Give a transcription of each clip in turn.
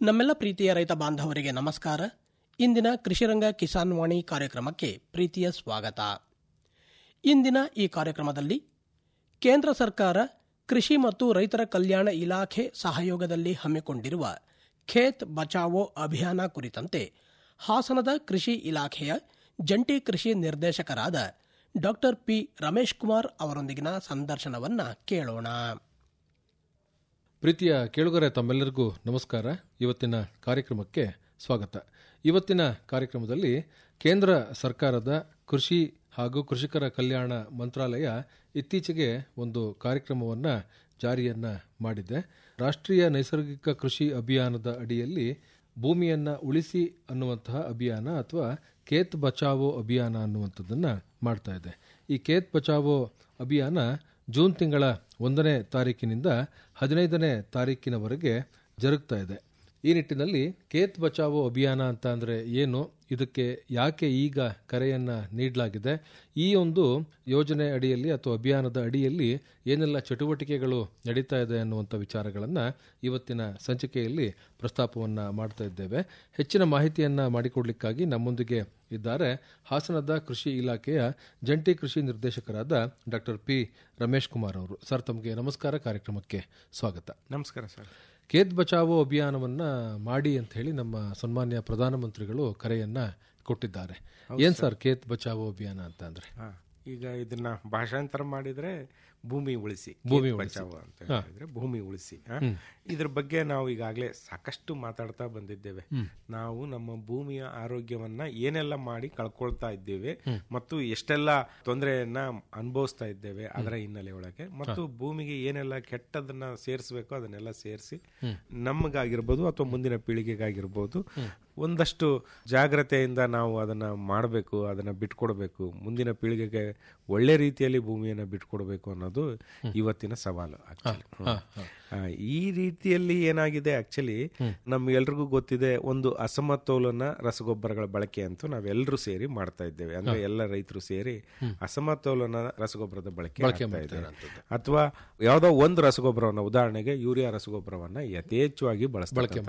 ನಮ್ಮೆಲ್ಲ ಪ್ರೀತಿಯ ರೈತ ಬಾಂಧವರಿಗೆ ನಮಸ್ಕಾರ ಇಂದಿನ ಕೃಷಿರಂಗ ಕಿಸಾನ್ ವಾಣಿ ಕಾರ್ಯಕ್ರಮಕ್ಕೆ ಪ್ರೀತಿಯ ಸ್ವಾಗತ ಇಂದಿನ ಈ ಕಾರ್ಯಕ್ರಮದಲ್ಲಿ ಕೇಂದ್ರ ಸರ್ಕಾರ ಕೃಷಿ ಮತ್ತು ರೈತರ ಕಲ್ಯಾಣ ಇಲಾಖೆ ಸಹಯೋಗದಲ್ಲಿ ಹಮ್ಮಿಕೊಂಡಿರುವ ಖೇತ್ ಬಚಾವೋ ಅಭಿಯಾನ ಕುರಿತಂತೆ ಹಾಸನದ ಕೃಷಿ ಇಲಾಖೆಯ ಜಂಟಿ ಕೃಷಿ ನಿರ್ದೇಶಕರಾದ ಡಾಕ್ಟರ್ ಪಿ ರಮೇಶ್ ಕುಮಾರ್ ಅವರೊಂದಿಗಿನ ಸಂದರ್ಶನವನ್ನ ಕೇಳೋಣ ಪ್ರೀತಿಯ ಕೇಳುಗರೆ ತಮ್ಮೆಲ್ಲರಿಗೂ ನಮಸ್ಕಾರ ಇವತ್ತಿನ ಕಾರ್ಯಕ್ರಮಕ್ಕೆ ಸ್ವಾಗತ ಇವತ್ತಿನ ಕಾರ್ಯಕ್ರಮದಲ್ಲಿ ಕೇಂದ್ರ ಸರ್ಕಾರದ ಕೃಷಿ ಹಾಗೂ ಕೃಷಿಕರ ಕಲ್ಯಾಣ ಮಂತ್ರಾಲಯ ಇತ್ತೀಚೆಗೆ ಒಂದು ಕಾರ್ಯಕ್ರಮವನ್ನು ಜಾರಿಯನ್ನ ಮಾಡಿದೆ ರಾಷ್ಟ್ರೀಯ ನೈಸರ್ಗಿಕ ಕೃಷಿ ಅಭಿಯಾನದ ಅಡಿಯಲ್ಲಿ ಭೂಮಿಯನ್ನ ಉಳಿಸಿ ಅನ್ನುವಂತಹ ಅಭಿಯಾನ ಅಥವಾ ಖೇತ್ ಬಚಾವೋ ಅಭಿಯಾನ ಅನ್ನುವಂಥದ್ದನ್ನ ಮಾಡ್ತಾ ಇದೆ ಈ ಖೇತ್ ಬಚಾವೋ ಅಭಿಯಾನ ಜೂನ್ ತಿಂಗಳ ಒಂದನೇ ತಾರೀಕಿನಿಂದ ಹದಿನೈದನೇ ತಾರೀಕಿನವರೆಗೆ ಜರುಗ್ತಾ ಇದೆ ಈ ನಿಟ್ಟಿನಲ್ಲಿ ಖೇತ್ ಬಚಾವೋ ಅಭಿಯಾನ ಅಂತ ಅಂದರೆ ಏನು ಇದಕ್ಕೆ ಯಾಕೆ ಈಗ ಕರೆಯನ್ನ ನೀಡಲಾಗಿದೆ ಈ ಒಂದು ಯೋಜನೆ ಅಡಿಯಲ್ಲಿ ಅಥವಾ ಅಭಿಯಾನದ ಅಡಿಯಲ್ಲಿ ಏನೆಲ್ಲ ಚಟುವಟಿಕೆಗಳು ನಡೀತಾ ಇದೆ ಅನ್ನುವಂಥ ವಿಚಾರಗಳನ್ನು ಇವತ್ತಿನ ಸಂಚಿಕೆಯಲ್ಲಿ ಪ್ರಸ್ತಾಪವನ್ನು ಮಾಡ್ತಾ ಇದ್ದೇವೆ ಹೆಚ್ಚಿನ ಮಾಹಿತಿಯನ್ನು ಮಾಡಿಕೊಡ್ಲಿಕ್ಕಾಗಿ ನಮ್ಮೊಂದಿಗೆ ಇದ್ದಾರೆ ಹಾಸನದ ಕೃಷಿ ಇಲಾಖೆಯ ಜಂಟಿ ಕೃಷಿ ನಿರ್ದೇಶಕರಾದ ಡಾಕ್ಟರ್ ಪಿ ರಮೇಶ್ ಕುಮಾರ್ ಅವರು ಸರ್ ತಮಗೆ ನಮಸ್ಕಾರ ಕಾರ್ಯಕ್ರಮಕ್ಕೆ ಸ್ವಾಗತ ನಮಸ್ಕಾರ ಸರ್ ಖೇತ್ ಬಚಾವೋ ಅಭಿಯಾನವನ್ನ ಮಾಡಿ ಅಂತ ಹೇಳಿ ನಮ್ಮ ಸನ್ಮಾನ್ಯ ಪ್ರಧಾನಮಂತ್ರಿಗಳು ಕರೆಯನ್ನ ಕೊಟ್ಟಿದ್ದಾರೆ ಏನ್ ಸರ್ ಖೇತ್ ಬಚಾವೋ ಅಭಿಯಾನ ಅಂತ ಅಂದ್ರೆ ಹಾ, ಈಗ ಇದನ್ನ ಭಾಷಾಂತರ ಮಾಡಿದ್ರೆ ಭೂಮಿ ಉಳಿಸಿ ಭೂಮಿ ಖೇತ್ ಉಳಿಸಿ. ಬಚಾವೋ ಅಂತ ಹೇಳಿದ್ರೆ ಭೂಮಿ ಉಳಿಸಿ ಹಾ? ಇದ್ರ ಬಗ್ಗೆ ನಾವು ಈಗಾಗಲೇ ಸಾಕಷ್ಟು ಮಾತಾಡ್ತಾ ಬಂದಿದ್ದೇವೆ ನಾವು ನಮ್ಮ ಭೂಮಿಯ ಆರೋಗ್ಯವನ್ನ ಏನೆಲ್ಲ ಮಾಡಿ ಕಳ್ಕೊಳ್ತಾ ಇದ್ದೇವೆ ಮತ್ತು ಎಷ್ಟೆಲ್ಲ ತೊಂದರೆಯನ್ನ ಅನುಭವಿಸ್ತಾ ಇದ್ದೇವೆ ಅದರ ಹಿನ್ನೆಲೆ ಒಳಗೆ ಮತ್ತು ಭೂಮಿಗೆ ಏನೆಲ್ಲ ಕೆಟ್ಟದನ್ನ ಸೇರಿಸಬೇಕು ಅದನ್ನೆಲ್ಲ ಸೇರಿಸಿ ನಮಗಾಗಿರ್ಬೋದು ಅಥವಾ ಮುಂದಿನ ಪೀಳಿಗೆಗಾಗಿರ್ಬೋದು ಒಂದಷ್ಟು ಜಾಗ್ರತೆಯಿಂದ ನಾವು ಅದನ್ನ ಮಾಡಬೇಕು ಅದನ್ನ ಬಿಟ್ಕೊಡ್ಬೇಕು ಮುಂದಿನ ಪೀಳಿಗೆಗೆ ಒಳ್ಳೆ ರೀತಿಯಲ್ಲಿ ಭೂಮಿಯನ್ನ ಬಿಟ್ಕೊಡ್ಬೇಕು ಅನ್ನೋದು ಇವತ್ತಿನ ಸವಾಲು actually. ಹ್ಮ್. ಆ, ಈ ರೀತಿಯಲ್ಲಿ ಏನಾಗಿದೆ ಆಕ್ಚುಲಿ ನಮ್ಗೆಲ್ರಿಗೂ ಗೊತ್ತಿದೆ ಒಂದು ಅಸಮತೋಲನ ರಸಗೊಬ್ಬರಗಳ ಬಳಕೆ ಅಂತೂ ನಾವೆಲ್ಲರೂ ಸೇರಿ ಮಾಡ್ತಾ ಇದ್ದೇವೆ ಅಂದ್ರೆ ಎಲ್ಲ ರೈತರು ಸೇರಿ ಅಸಮತೋಲನ ರಸಗೊಬ್ಬರದ ಬಳಕೆ ಆಗ್ತಾ ಇದೆ ಅಥವಾ ಯಾವ್ದೋ ಒಂದು ರಸಗೊಬ್ಬರವನ್ನ ಉದಾಹರಣೆಗೆ ಯೂರಿಯಾ ರಸಗೊಬ್ಬರವನ್ನ ಯಥೇಚ್ಛವಾಗಿ ಬಳಕೆ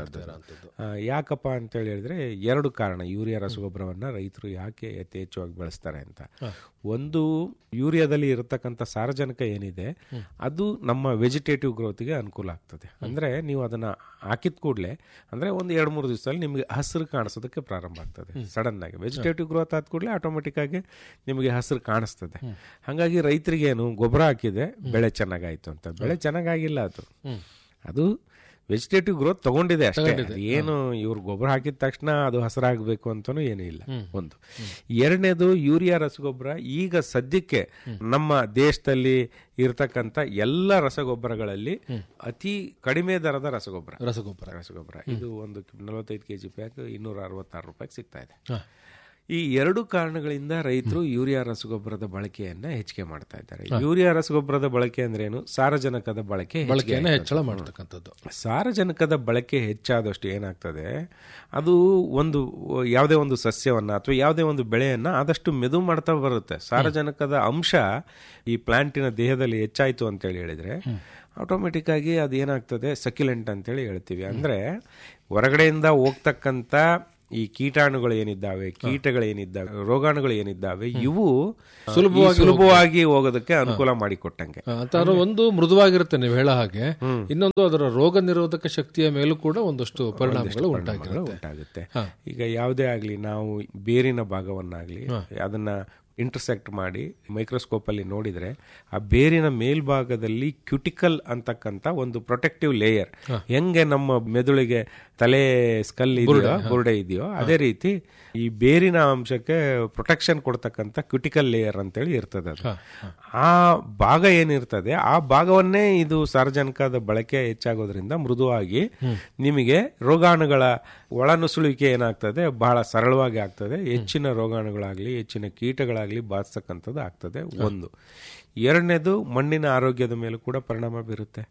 ಯಾಕಪ್ಪ ಅಂತ ಹೇಳಿ ಹೇಳಿದ್ರೆ ಎರಡು ಕಾರಣ ಯೂರಿಯಾ ರಸಗೊಬ್ಬರವನ್ನ ರೈತರು ಯಾಕೆ ಯಥೇಚ್ಛವಾಗಿ ಬಳಸ್ತಾರೆ ಅಂತ ಒಂದು ಯೂರಿಯಾದಲ್ಲಿ ಇರತಕ್ಕಂಥ ಸಾರಜನಕ ಏನಿದೆ ಅದು ನಮ್ಮ ವೆಜಿಟೇಟಿವ್ ಗ್ರೋತ್ಗೆ ಅನುಕೂಲ ಆಗ್ತದೆ ಅಂದ್ರೆ ನೀವು ಅದನ್ನ ಹಾಕಿದ ಕೂಡಲೇ ಅಂದ್ರೆ ಒಂದು ಎರಡು ಮೂರು ದಿವಸದಲ್ಲಿ ನಿಮಗೆ ಹಸಿರು ಕಾಣಿಸೋದಕ್ಕೆ ಪ್ರಾರಂಭ ಆಗ್ತದೆ ಸಡನ್ ಆಗಿ ವೆಜಿಟೇಟಿವ್ ಗ್ರೋತ್ ಆದ ಕೂಡಲೇ ಆಟೋಮೆಟಿಕ್ ಆಗಿ ನಿಮಗೆ ಹಸಿರು ಕಾಣಿಸ್ತದೆ ಹಾಗಾಗಿ ರೈತರಿಗೆ ಏನು ಗೊಬ್ಬರ ಹಾಕಿದೆ ಬೆಳೆ ಚೆನ್ನಾಗಾಯ್ತು ಅಂತ ಬೆಳೆ ಚೆನ್ನಾಗಾಗಿಲ್ಲ ಅದು ಅದು ವೆಜಿಟೇಟಿವ್ ಗ್ರೋತ್ ತಗೊಂಡಿದೆ ಅಷ್ಟೇ ಅದು ಏನು ಇವ್ರು ಗೊಬ್ಬರ ಹಾಕಿದ ತಕ್ಷಣ ಅದು ಹಸರಾಗಬೇಕು ಅಂತಾನು ಏನೂ ಇಲ್ಲ ಒಂದು ಎರಡನೇದು ಯೂರಿಯಾ ರಸಗೊಬ್ಬರ ಈಗ ಸದ್ಯಕ್ಕೆ ನಮ್ಮ ದೇಶದಲ್ಲಿ ಇರತಕ್ಕಂತ ಎಲ್ಲ ರಸಗೊಬ್ಬರಗಳಲ್ಲಿ ಅತಿ ಕಡಿಮೆ ದರದ ರಸಗೊಬ್ಬರ ರಸಗೊಬ್ಬರ ರಸಗೊಬ್ಬರ ಇದು ಒಂದು ನಲವತ್ತೈದು ಕೆಜಿ ಪ್ಯಾಕ್ ಇನ್ನೂರ ಅರವತ್ತಾರು ರೂಪಾಯಿಗೆ ಸಿಗ್ತಾ ಇದೆ ಹಾ. ಈ ಎರಡು ಕಾರಣಗಳಿಂದ ರೈತರು ಯೂರಿಯಾ ರಸಗೊಬ್ಬರದ ಬಳಕೆಯನ್ನ ಹೆಚ್ಚಿಗೆ ಮಾಡ್ತಾ ಇದ್ದಾರೆ ಯೂರಿಯಾ ರಸಗೊಬ್ಬರದ ಬಳಕೆ ಅಂದ್ರೇನು ಸಾರಜನಕದ ಬಳಕೆ ಹೆಚ್ಚಿಗೆ ಬಳಕೆಯನ್ನ ಆಗ್ತದೆ. ಹೆಚ್ಚಳ ಮಾಡತಕ್ಕಂಥದ್ದು ಸಾರಜನಕದ ಬಳಕೆ ಹೆಚ್ಚಾದಷ್ಟು ಏನಾಗ್ತದೆ ಅದು ಒಂದು ಯಾವುದೇ ಒಂದು ಸಸ್ಯವನ್ನ ಅಥವಾ ಯಾವುದೇ ಒಂದು ಬೆಳೆಯನ್ನ ಆದಷ್ಟು ಮೆದು ಮಾಡ್ತಾ ಬರುತ್ತೆ ಸಾರಜನಕದ ಅಂಶ ಈ ಪ್ಲಾಂಟಿನ ದೇಹದಲ್ಲಿ ಹೆಚ್ಚಾಯ್ತು ಅಂತೇಳಿ ಹೇಳಿದ್ರೆ ಆಟೋಮೆಟಿಕ್ ಆಗಿ ಅದು ಏನಾಗ್ತದೆ ಸಕ್ಯುಲೆಂಟ್ ಅಂತೇಳಿ ಹೇಳ್ತೀವಿ ಅಂದ್ರೆ ಹೊರಗಡೆಯಿಂದ ಹೋಗ್ತಕ್ಕಂಥ ಈ ಕೀಟಾಣುಗಳು ಏನಿದ್ದಾವೆ ಕೀಟಗಳು ಏನಿದ್ದಾವೆ ರೋಗಾಣುಗಳು ಏನಿದ್ದಾವೆ ಇವು ಸುಲಭವಾಗಿ ಸುಲಭವಾಗಿ ಹೋಗೋದಕ್ಕೆ ಅನುಕೂಲ ಮಾಡಿಕೊಟ್ಟಂಗೆ ಅಂತಂದ್ರೆ ಒಂದು ಮೃದುವಾಗಿರುತ್ತೆ ನೀವು ಹೇಳೋ ಹಾಗೆ ಇನ್ನೊಂದು ಅದರ ರೋಗ ನಿರೋಧಕ ಶಕ್ತಿಯ ಮೇಲೂ ಕೂಡ ಒಂದಷ್ಟು ಪರಿಣಾಮಗಳು ಉಂಟಾಗಿರುತ್ತೆ ಉಂಟಾಗುತ್ತೆ ಈಗ ಯಾವುದೇ ಆಗ್ಲಿ ನಾವು ಬೇರಿನ ಭಾಗವನ್ನಾಗ್ಲಿ ಅದನ್ನ ಇಂಟರ್ಸೆಕ್ಟ್ ಮಾಡಿ ಮೈಕ್ರೋಸ್ಕೋಪ್ ಅಲ್ಲಿ ನೋಡಿದ್ರೆ ಆ ಬೇರಿನ ಮೇಲ್ಭಾಗದಲ್ಲಿ ಕ್ಯುಟಿಕಲ್ ಅಂತಕ್ಕಂತ ಒಂದು ಪ್ರೊಟೆಕ್ಟಿವ್ ಲೇಯರ್ ಹೆಂಗೆ ನಮ್ಮ ಮೆದುಳಿಗೆ ತಲೆ ಸ್ಕಲ್ ಇದೆಯೋ ಬುರುಡೆ ಇದೆಯೋ ಅದೇ ರೀತಿ ಈ ಬೇರಿನ ಅಂಶಕ್ಕೆ ಪ್ರೊಟೆಕ್ಷನ್ ಕೊಡ್ತಕ್ಕಂಥ ಕ್ಯುಟಿಕಲ್ ಲೇಯರ್ ಅಂತೇಳಿ ಇರ್ತದೆ ಅದು ಆ ಭಾಗ ಏನಿರ್ತದೆ ಆ ಭಾಗವನ್ನೇ ಇದು ಸಾರ್ವಜನಿಕದ ಬಳಕೆ ಹೆಚ್ಚಾಗೋದ್ರಿಂದ ಮೃದುವಾಗಿ ನಿಮಗೆ ರೋಗಾಣುಗಳ ಒಳನುಸುಳುವಿಕೆ ಏನಾಗ್ತದೆ ಬಹಳ ಸರಳವಾಗಿ ಆಗ್ತದೆ ಹೆಚ್ಚಿನ ರೋಗಾಣುಗಳಾಗ್ಲಿ ಹೆಚ್ಚಿನ ಕೀಟಗಳಾಗ್ಲಿ ಬಾಧಿಸ್ತಕ್ಕಂಥದ್ದು ಆಗ್ತದೆ ಒಂದು ಎರಡನೇದು ಮಣ್ಣಿನ ಆರೋಗ್ಯದ ಮೇಲೂ ಕೂಡ ಪರಿಣಾಮ ಬೀರುತ್ತೆ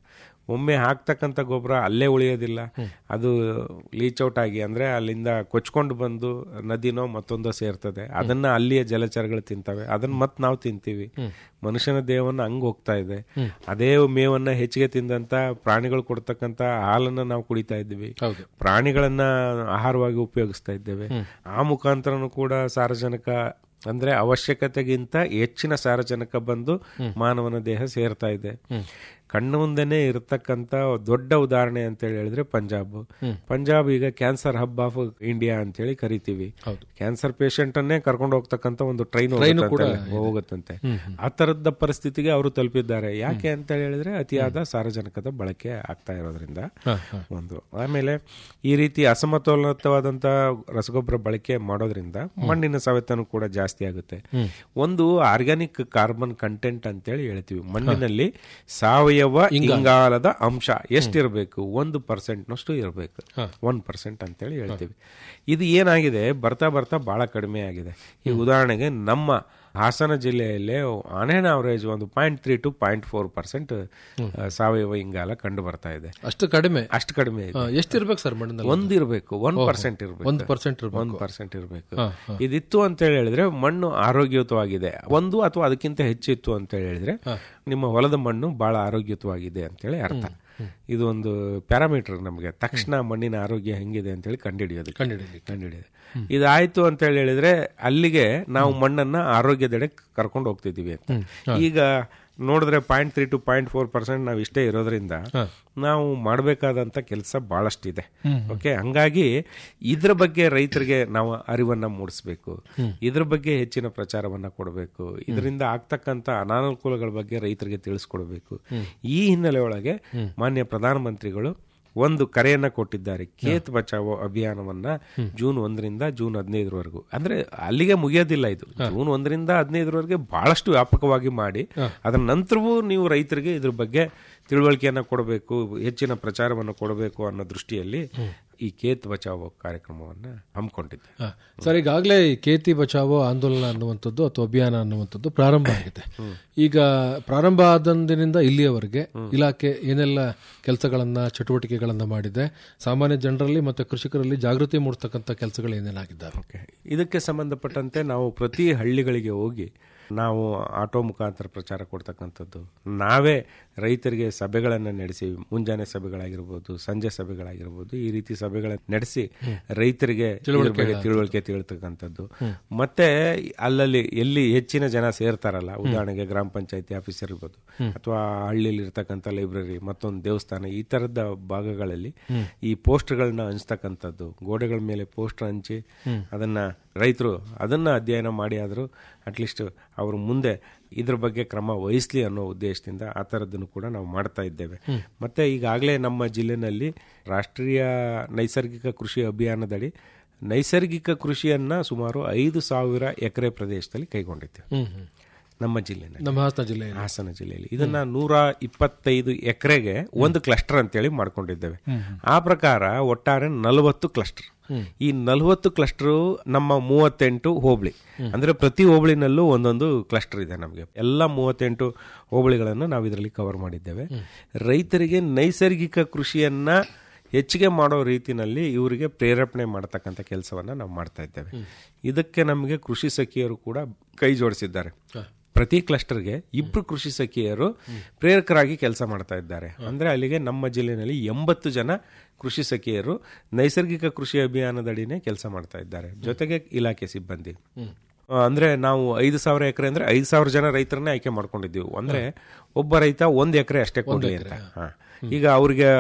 ಒಮ್ಮೆ ಹಾಕ್ತಕ್ಕಂಥ ಗೊಬ್ಬರ ಅಲ್ಲೇ ಉಳಿಯೋದಿಲ್ಲ ಅದು ಲೀಚ್ ಔಟ್ ಆಗಿ ಅಂದ್ರೆ ಅಲ್ಲಿಂದ ಕೊಚ್ಕೊಂಡು ಬಂದು ನದಿನೋ ಮತ್ತೊಂದೋ ಸೇರ್ತದೆ ಅದನ್ನ ಅಲ್ಲಿಯ ಜಲಚರಗಳು ತಿಂತವೆ ಅದನ್ನ ಮತ್ ನಾವು ತಿಂತೀವಿ ಮನುಷ್ಯನ ದೇಹವನ್ನ ಹಂಗ್ ಹೋಗ್ತಾ ಇದೆ ಅದೇ ಮೇವನ್ನ ಹೆಚ್ಚಿಗೆ ತಿಂದಂತ ಪ್ರಾಣಿಗಳು ಕೊಡ್ತಕ್ಕಂತ ಹಾಲನ್ನ ನಾವು ಕುಡಿತಾ ಇದ್ವಿ ಹೌದು ಪ್ರಾಣಿಗಳನ್ನ ಆಹಾರವಾಗಿ ಉಪಯೋಗಿಸ್ತಾ ಇದ್ದೇವೆ ಆ ಮುಖಾಂತರನು ಕೂಡ ಸಾರಜನಕ ಅಂದ್ರೆ ಅವಶ್ಯಕತೆಗಿಂತ ಹೆಚ್ಚಿನ ಸಾರಜನಕ ಬಂದು ಮಾನವನ ದೇಹ ಸೇರ್ತಾ ಇದೆ ಕಣ್ಣು ಮುಂದೆನೆ ಇರತಕ್ಕಂತ ದೊಡ್ಡ ಉದಾಹರಣೆ ಅಂತ ಹೇಳಿ ಹೇಳಿದ್ರೆ ಪಂಜಾಬ್ ಪಂಜಾಬ್ ಈಗ ಕ್ಯಾನ್ಸರ್ ಹಬ್ ಆಫ್ ಇಂಡಿಯಾ ಅಂತ ಹೇಳಿ ಕರಿತೀವಿ ಹೌದು. ಕ್ಯಾನ್ಸರ್ ಪೇಷಂಟ್ ಅನ್ನೇ ಕರ್ಕೊಂಡು ಹೋಗ್ತಕ್ಕಂತ ಒಂದು ಟ್ರೈನ್ ಹೋಗುತ್ತಂತೆ ಆ ತರದ ಪರಿಸ್ಥಿತಿಗೆ ಅವರು ತಲುಪಿದ್ದಾರೆ ಯಾಕೆ ಅಂತ ಹೇಳಿದ್ರೆ ಅತಿಯಾದ ಸಾರಜನಕದ ಬಳಕೆ ಆಗ್ತಾ ಇರೋದ್ರಿಂದ ಹಾ, ಹಾ. ಒಂದು ಆಮೇಲೆ ಈ ರೀತಿ ಅಸಮತೋಲಿತವಾದಂತ ರಸಗೊಬ್ಬರ ಬಳಕೆ ಮಾಡೋದ್ರಿಂದ ಮಣ್ಣಿನ ಸವೆತನು ಕೂಡ ಜಾಸ್ತಿ ಆಗುತ್ತೆ ಒಂದು ಆರ್ಗ್ಯಾನಿಕ್ ಕಾರ್ಬನ್ ಕಂಟೆಂಟ್ ಅಂತೇಳಿ ಹೇಳ್ತೀವಿ ಮಣ್ಣಿನಲ್ಲಿ ಸಾವಯವ ಇಂಗಾಲದ ಅಂಶ ಎಷ್ಟಿರಬೇಕು ಒಂದು ಪರ್ಸೆಂಟ್ ನಷ್ಟು ಇರಬೇಕು ಒನ್ ಪರ್ಸೆಂಟ್ ಅಂತೇಳಿ ಹೇಳ್ತೀವಿ ಇದು ಏನಾಗಿದೆ ಬರ್ತಾ ಬರ್ತಾ ಬಹಳ ಕಡಿಮೆ ಆಗಿದೆ ಈ ಉದಾಹರಣೆಗೆ ನಮ್ಮ ಹಾಸನ ಜಿಲ್ಲೆಯಲ್ಲೇ ಆನ್ ಆನ್ ಅವರೇಜ್ ಒಂದು point three to point four percent ಸಾವಯವ ಇಂಗಾಲ ಕಂಡು ಬರ್ತಾ ಇದೆ ಅಷ್ಟು ಕಡಿಮೆ ಅಷ್ಟು ಕಡಿಮೆ ಇದೆ ಎಷ್ಟಿರ್ಬೇಕು ಸರ್ ಮಣ್ಣಿನಲ್ಲಿ ಒಂದ್ ಇರ್ಬೇಕು ಒನ್ ಪರ್ಸೆಂಟ್ ಇರ್ಬೇಕು ಒಂದು ಪರ್ಸೆಂಟ್ ಇರ್ಬೇಕು ಒಂದ್ ಪರ್ಸೆಂಟ್ ಇರಬೇಕು ಇದಿತ್ತು ಅಂತ ಹೇಳಿ ಹೇಳಿದ್ರೆ ಮಣ್ಣು ಆರೋಗ್ಯಯುತವಾಗಿದೆ ಒಂದು ಅಥವಾ ಅದಕ್ಕಿಂತ ಹೆಚ್ಚಿತ್ತು ಅಂತ ಹೇಳಿ ಹೇಳಿದ್ರೆ ನಿಮ್ಮ ಹೊಲದ ಮಣ್ಣು ಬಹಳ ಆರೋಗ್ಯಯುತವಾಗಿದೆ ಅಂತೇಳಿ ಅರ್ಥ ಇದು ಒಂದು ಪ್ಯಾರಾಮೀಟರ್ ನಮಗೆ ತಕ್ಷಣ ಮಣ್ಣಿನ ಆರೋಗ್ಯ ಹೆಂಗಿದೆ ಅಂತೇಳಿ ಕಂಡುಹಿಡಿಯೋದು ಕಂಡುಹಿಡಿಯಲಿ ಕಂಡುಹಿಡಿಯೋದು ಇದಾಯ್ತು ಅಂತ ಹೇಳಿ ಹೇಳಿದ್ರೆ ಅಲ್ಲಿಗೆ ನಾವು ಮಣ್ಣನ್ನ ಆರೋಗ್ಯದೆಡೆ ಕರ್ಕೊಂಡು ಹೋಗ್ತಿದೀವಿ ಅಂತ ಈಗ ನೋಡಿದ್ರೆ point three to point four percent ನಾವು ಇಷ್ಟೇ ಇರೋದ್ರಿಂದ ನಾವು ಮಾಡಬೇಕಾದಂತ ಕೆಲಸ ಬಹಳಷ್ಟಿದೆ ಓಕೆ ಹಂಗಾಗಿ ಇದ್ರ ಬಗ್ಗೆ ರೈತರಿಗೆ ನಾವು ಅರಿವನ್ನ ಮೂಡಿಸ್ಬೇಕು ಇದ್ರ ಬಗ್ಗೆ ಹೆಚ್ಚಿನ ಪ್ರಚಾರವನ್ನ ಕೊಡಬೇಕು ಇದರಿಂದ ಆಗ್ತಕ್ಕಂತ ಅನಾನುಕೂಲಗಳ ಬಗ್ಗೆ ರೈತರಿಗೆ ತಿಳಿಸ್ಕೊಡ್ಬೇಕು ಈ ಹಿನ್ನೆಲೆ ಒಳಗೆ ಮಾನ್ಯ ಪ್ರಧಾನಮಂತ್ರಿಗಳು ಒಂದು ಕರೆಯನ್ನ ಕೊಟ್ಟಿದ್ದಾರೆ ಖೇತ್ ಬಚಾವೋ ಅಭಿಯಾನವನ್ನ ಜೂನ್ ಒಂದರಿಂದ ಜೂನ್ ಹದಿನೈದರವರೆಗೂ ಅಂದ್ರೆ ಅಲ್ಲಿಗೆ ಮುಗಿಯೋದಿಲ್ಲ ಇದು ಜೂನ್ ಒಂದರಿಂದ ಹದಿನೈದರವರೆಗೆ ಬಹಳಷ್ಟು ವ್ಯಾಪಕವಾಗಿ ಮಾಡಿ ಅದರ ನಂತರವೂ ನೀವು ರೈತರಿಗೆ ಇದ್ರ ಬಗ್ಗೆ ತಿಳುವಳಿಕೆಯನ್ನ ಕೊಡಬೇಕು ಹೆಚ್ಚಿನ ಪ್ರಚಾರವನ್ನು ಕೊಡಬೇಕು ಅನ್ನೋ ದೃಷ್ಟಿಯಲ್ಲಿ ಈ ಖೇತ್ ಬಚಾವೋ ಕಾರ್ಯಕ್ರಮವನ್ನ ಹಮ್ಮಿಕೊಂಡಿದ್ದೆ ಹಾ. ಸರ್ ಈಗಾಗಲೇ ಈ ಕೇತಿ ಬಚಾವೋ ಆಂದೋಲನ ಅನ್ನುವಂಥದ್ದು ಅಥವಾ ಅಭಿಯಾನ ಅನ್ನುವಂಥದ್ದು ಪ್ರಾರಂಭ ಆಗಿದೆ ಈಗ ಪ್ರಾರಂಭ ಆದಂದಿನಿಂದ ಇಲ್ಲಿಯವರೆಗೆ ಇಲಾಖೆ ಏನೆಲ್ಲ ಕೆಲಸಗಳನ್ನ ಚಟುವಟಿಕೆಗಳನ್ನ ಮಾಡಿದೆ ಸಾಮಾನ್ಯ ಜನರಲ್ಲಿ ಮತ್ತೆ ಕೃಷಿಕರಲ್ಲಿ ಜಾಗೃತಿ ಮೂಡಿಸ್ತಕ್ಕಂಥ ಕೆಲಸಗಳು ಏನೇನಾಗಿದ್ದಾವೆ ಓಕೆ ಇದಕ್ಕೆ ಸಂಬಂಧಪಟ್ಟಂತೆ ನಾವು ಪ್ರತಿ ಹಳ್ಳಿಗಳಿಗೆ ಹೋಗಿ ನಾವು ಆಟೋ ಮುಖಾಂತರ ಪ್ರಚಾರ ಕೊಡ್ತಕ್ಕಂಥದ್ದು ನಾವೇ ರೈತರಿಗೆ ಸಭೆಗಳನ್ನು ನಡೆಸಿ ಮುಂಜಾನೆ ಸಭೆಗಳಾಗಿರ್ಬೋದು ಸಂಜೆ ಸಭೆಗಳಾಗಿರ್ಬೋದು ಈ ರೀತಿ ಸಭೆಗಳನ್ನು ನಡೆಸಿ ರೈತರಿಗೆ ಇದ್ರ ಬಗ್ಗೆ ತಿಳುವಳಿಕೆ ತಿಳ್ತಕ್ಕಂಥದ್ದು ಮತ್ತೆ ಅಲ್ಲಲ್ಲಿ ಎಲ್ಲಿ ಹೆಚ್ಚಿನ ಜನ ಸೇರ್ತಾರಲ್ಲ ಉದಾಹರಣೆಗೆ ಗ್ರಾಮ ಪಂಚಾಯತಿ ಆಫೀಸರ್ ಇರ್ಬೋದು ಅಥವಾ ಹಳ್ಳಿಯಲ್ಲಿ ಇರ್ತಕ್ಕಂಥ ಲೈಬ್ರರಿ ಮತ್ತೊಂದು ದೇವಸ್ಥಾನ ಈ ತರದ ಭಾಗಗಳಲ್ಲಿ ಈ ಪೋಸ್ಟರ್ಗಳನ್ನ ಹಂಚ್ತಕ್ಕಂಥದ್ದು ಗೋಡೆಗಳ ಮೇಲೆ ಪೋಸ್ಟರ್ ಹಂಚಿ ಅದನ್ನ ರೈತರು ಅದನ್ನ ಅಧ್ಯಯನ ಮಾಡಿ ಆದರೂ ಅಟ್ಲೀಸ್ಟ್ ಅವರು ಮುಂದೆ ಇದ್ರ ಬಗ್ಗೆ ಕ್ರಮ ವಹಿಸ್ಲಿ ಅನ್ನೋ ಉದ್ದೇಶದಿಂದ ಆ ಥರದ್ದನ್ನು ಕೂಡ ನಾವು ಮಾಡ್ತಾ ಇದ್ದೇವೆ ಮತ್ತೆ ಈಗಾಗಲೇ ನಮ್ಮ ಜಿಲ್ಲೆನಲ್ಲಿ ರಾಷ್ಟ್ರೀಯ ನೈಸರ್ಗಿಕ ಕೃಷಿ ಅಭಿಯಾನದಡಿ ನೈಸರ್ಗಿಕ ಕೃಷಿಯನ್ನ ಸುಮಾರು ಐದು ಸಾವಿರ ಎಕರೆ ಪ್ರದೇಶದಲ್ಲಿ ಕೈಗೊಂಡಿದ್ದೇವೆ ಹ್ಮ್ ಹ್ಮ್. ನಮ್ಮ ಜಿಲ್ಲೆನಲ್ಲಿ ನಮ್ಮ ಹಾಸನ ಜಿಲ್ಲೆ ಹಾಸನ ಜಿಲ್ಲೆಯಲ್ಲಿ ಇದನ್ನ ನೂರ ಇಪ್ಪತ್ತೈದು ಎಕರೆಗೆ ಒಂದು ಕ್ಲಸ್ಟರ್ ಅಂತೇಳಿ ಮಾಡ್ಕೊಂಡಿದ್ದೇವೆ ಆ ಪ್ರಕಾರ ಒಟ್ಟಾರೆ ನಲವತ್ತು ಕ್ಲಸ್ಟರ್ ಈ ನಲವತ್ತು ಕ್ಲಸ್ಟರ್ ನಮ್ಮ ಮೂವತ್ತೆಂಟು ಹೋಬಳಿ ಅಂದ್ರೆ ಪ್ರತಿ ಹೋಬಳಿನಲ್ಲೂ ಒಂದೊಂದು ಕ್ಲಸ್ಟರ್ ಇದೆ ನಮಗೆ ಎಲ್ಲ ಮೂವತ್ತೆಂಟು ಹೋಬಳಿಗಳನ್ನು ನಾವು ಇದರಲ್ಲಿ ಕವರ್ ಮಾಡಿದ್ದೇವೆ ರೈತರಿಗೆ ನೈಸರ್ಗಿಕ ಕೃಷಿಯನ್ನ ಹೆಚ್ಚಿಗೆ ಮಾಡೋ ರೀತಿನಲ್ಲಿ ಇವರಿಗೆ ಪ್ರೇರೇಪಣೆ ಮಾಡತಕ್ಕಂಥ ಕೆಲಸವನ್ನ ನಾವು ಮಾಡ್ತಾ ಇದ್ದೇವೆ ಇದಕ್ಕೆ ನಮಗೆ ಕೃಷಿ ಸಖಿಯರು ಕೂಡ ಕೈ ಜೋಡಿಸಿದ್ದಾರೆ ಪ್ರತಿ ಕ್ಲಸ್ಟರ್ಗೆ ಇಬ್ರು ಕೃಷಿ ಸಖಿಯರು ಪ್ರೇರಕರಾಗಿ ಕೆಲಸ ಮಾಡ್ತಾ ಇದ್ದಾರೆ ಅಂದ್ರೆ ಅಲ್ಲಿಗೆ ನಮ್ಮ ಜಿಲ್ಲೆಯಲ್ಲಿ ಎಂಬತ್ತು ಜನ ಕೃಷಿ ಸಖಿಯರು ನೈಸರ್ಗಿಕ ಕೃಷಿ ಅಭಿಯಾನದಡಿನೇ ಕೆಲಸ ಮಾಡ್ತಾ ಇದ್ದಾರೆ ಜೊತೆಗೆ ಇಲಾಖೆ ಸಿಬ್ಬಂದಿ ಆ, ಅಂದ್ರೆ ನಾವು ಐದು ಸಾವಿರ ಎಕರೆ ಅಂದ್ರೆ ಐದು ಸಾವಿರ ಜನ ರೈತರನ್ನೇ ಆಯ್ಕೆ ಮಾಡ್ಕೊಂಡಿದ್ದೀವಿ ಅಂದ್ರೆ ಒಬ್ಬ ರೈತ ಒಂದ್ ಎಕರೆ ಅಷ್ಟೇ ಕೊಡ್ಲಿ ಅಂತ ಹಾ. ಈಗ ಅವ್ರಿಗೆ